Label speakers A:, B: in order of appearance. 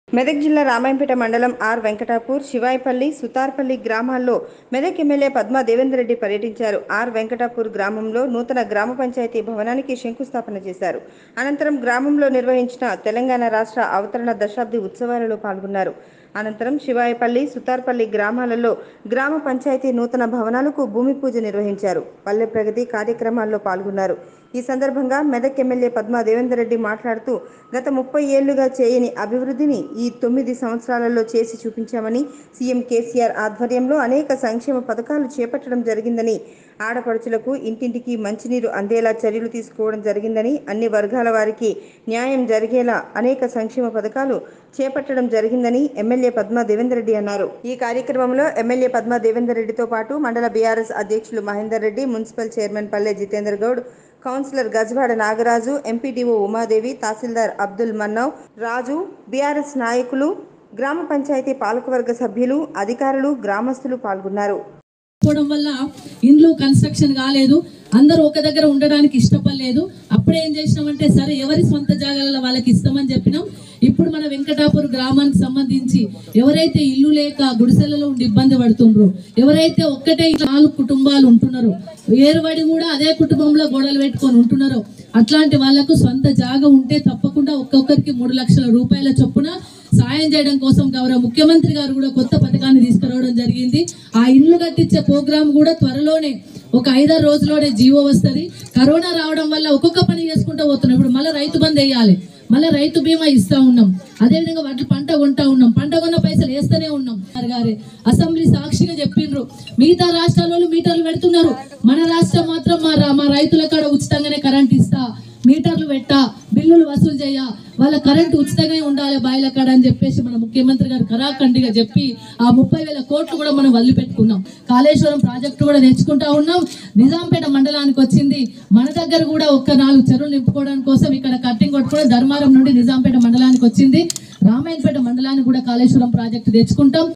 A: మెదక్ జిల్లా రామాయంపేట మండలం ఆర్ వెంకటాపూర్ శివాయిపల్లి సుతార్పల్లి గ్రామాల్లో మెదక్ ఎమ్మెల్యే పద్మా దేవేందర్ రెడ్డి పర్యటించారు ఆర్ వెంకటాపూర్ గ్రామంలో నూతన గ్రామ పంచాయతీ భవనానికి శంకుస్థాపన చేశారు అనంతరం గ్రామంలో నిర్వహించిన తెలంగాణ రాష్ట్ర అవతరణ దశాబ్ది ఉత్సవాలలో పాల్గొన్నారు అనంతరం శివాయపల్లి సుతార్పల్లి గ్రామాలలో గ్రామ పంచాయతీ నూతన భవనాలకు భూమి పూజ నిర్వహించారు పల్లె ప్రగతి కార్యక్రమాల్లో పాల్గొన్నారు ఈ సందర్భంగా మెదక్ ఎమ్మెల్యే పద్మా దేవేందర్ రెడ్డి మాట్లాడుతూ గత ముప్పై ఏళ్లుగా చేయని అభివృద్ధిని ఈ తొమ్మిది సంవత్సరాలలో చేసి చూపించామని సీఎం కేసీఆర్ ఆధ్వర్యంలో అనేక సంక్షేమ పథకాలు చేపట్టడం జరిగిందని ఆడపడుచులకు ఇంటింటికి మంచినీరు అందేలా చర్యలు తీసుకోవడం జరిగిందని అన్ని వర్గాల వారికి న్యాయం జరిగేలా అనేక సంక్షేమ పథకాలు చేపట్టడం జరిగిందని ఎమ్మెల్యే పద్మా దేవేందర్ రెడ్డి అన్నారు ఈ కార్యక్రమంలో ఎమ్మెల్యే పద్మా దేవేందర్ రెడ్డితో పాటు మండల బీఆర్ఎస్ అధ్యక్షులు Mahender Reddy municipal chairman Palle Jitender Goud councillor Gajawada Nagaraju MPDO Umadevi tahsildar Abdul Mannan Raju BRS నాయకులు గ్రామ పంచాయతీ పాలకవర్గ సభ్యులు అధికారులు గ్రామస్తులు పాల్గొన్నారు
B: పోవడం వల్ల ఇండ్లు కన్స్ట్రక్షన్ కాలేదు అందరూ ఒక దగ్గర ఉండడానికి ఇష్టపడలేదు అప్పుడు ఏం చేసినామంటే సరే ఎవరి సొంత జాగాలలో వాళ్ళకి ఇస్తామని చెప్పినాం ఇప్పుడు మన వెంకటాపూర్ గ్రామానికి సంబంధించి ఎవరైతే ఇల్లు లేక గుడిసెలలో ఉండి ఇబ్బంది పడుతుండ్రో ఎవరైతే ఒక్కటే నాలుగు కుటుంబాలు ఉంటున్నారో ఏరుబడి కూడా అదే కుటుంబంలో గొడవలు పెట్టుకొని ఉంటున్నారో అట్లాంటి వాళ్ళకు సొంత జాగా ఉంటే తప్పకుండా ఒక్కొక్కరికి మూడు లక్షల రూపాయల చొప్పున సాయం చేయడం కోసం గౌరవ ముఖ్యమంత్రి గారు కూడా కొత్త పథకాన్ని తీసుకురావడం జరిగింది ఆ ఇల్లు కట్టించే ప్రోగ్రాం కూడా త్వరలోనే ఒక ఐదారు రోజుల్లోనే జీవో వస్తుంది కరోనా రావడం వల్ల ఒక్కొక్క పని చేసుకుంటూ పోతున్నాం ఇప్పుడు మళ్ళీ రైతు బంద్ వేయాలి మళ్ళీ రైతు బీమా ఇస్తా ఉన్నాం అదేవిధంగా వాటి పంట కొంటా ఉన్నాం పంట కొన్న పైసలు వేస్తూనే ఉన్నాం గారు గారే అసెంబ్లీ సాక్షిగా చెప్పిండ్రు మిగతా రాష్ట్రాల వాళ్ళు మీటర్లు పెడుతున్నారు మన రాష్ట్రం మాత్రం మా రా- మా రైతుల కాడ ఉచితంగానే కరెంట్ ఇస్తా మీటర్లు పెట్టా బిల్లులు వసూలు చేయ వాళ్ళ కరెంట్ ఉచితంగా ఉండాలి బాయిల కాడ అని చెప్పేసి మన ముఖ్యమంత్రి గారు కరాఖండిగా చెప్పి ఆ ముప్పై వేల కోట్లు కూడా మనం వదిలిపెట్టుకున్నాం కాళేశ్వరం ప్రాజెక్టు కూడా తెచ్చుకుంటా ఉన్నాం నిజాంపేట మండలానికి వచ్చింది మన దగ్గర కూడా ఒక్క నాలుగు చెరువులు నింపుకోవడానికి కోసం ఇక్కడ కట్టింగ్ కొట్టుకుని ధర్మారం నుండి నిజాంపేట మండలానికి వచ్చింది రామాయణపేట మండలానికి కూడా కాళేశ్వరం ప్రాజెక్టు తెచ్చుకుంటాం